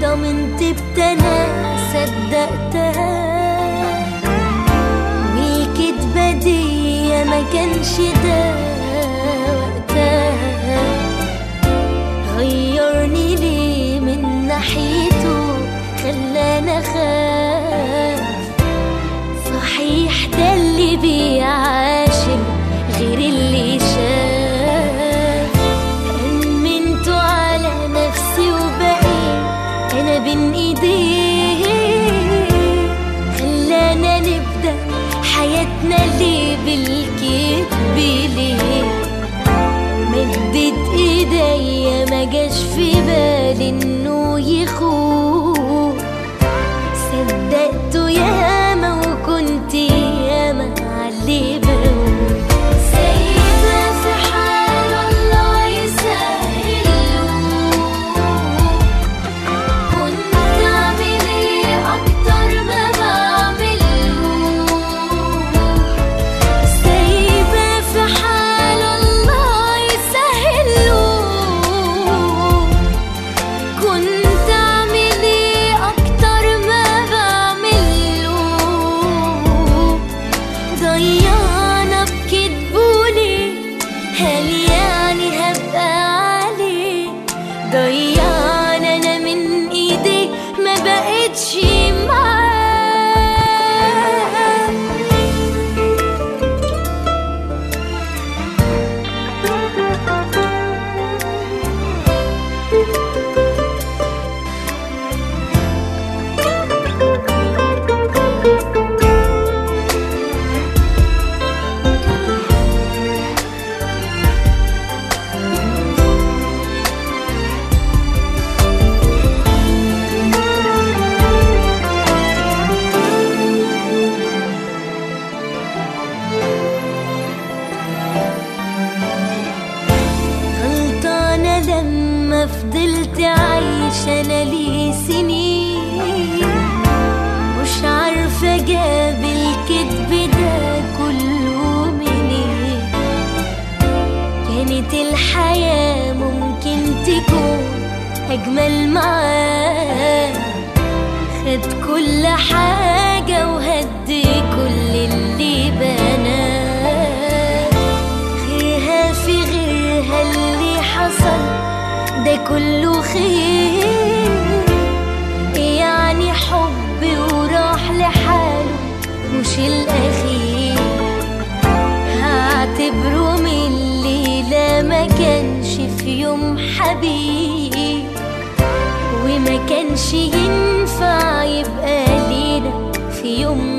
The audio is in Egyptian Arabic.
طمنت بتنا صدقتها والكدبة دي ما كانش ده وقتها غيرني ليه من ناحيته خلانا خاف صحيح ده اللي بيعاشر غير اللي شاف أمنت على نفسي وبقيت أنا بين إيديه خلانا نبدأ حياتنا ليه بالكذب ليه مدت ايديا ما جاش في بالي انه يخون صدقته ياما وكنت ياما علي بقول سايبة في حال الله يسهله كنت اعمل ايه اكتر ما بعمله سايبة في حال الله يسهله كنت اعمل ايه اكتر ما بعمله ضيعنا بكدبولي هل يعني هبقى عليه ضيعنا انا من ايدي ما بقتش معاه غلطانة لما فضلت عايشة أنا لي سنين مش عارفة جاب الكذب ده كله منين كانت الحياة ممكن تكون أجمل معاه خد كل حاجة وهدي كل اللي بناه غيرها في غيرها اللي حصل ده كله خير يعني حب وراح لحاله مش الأخير هعتبره من الليلة ما كانش في يوم حبيب وما كانش ينفع يبقى لينا في يوم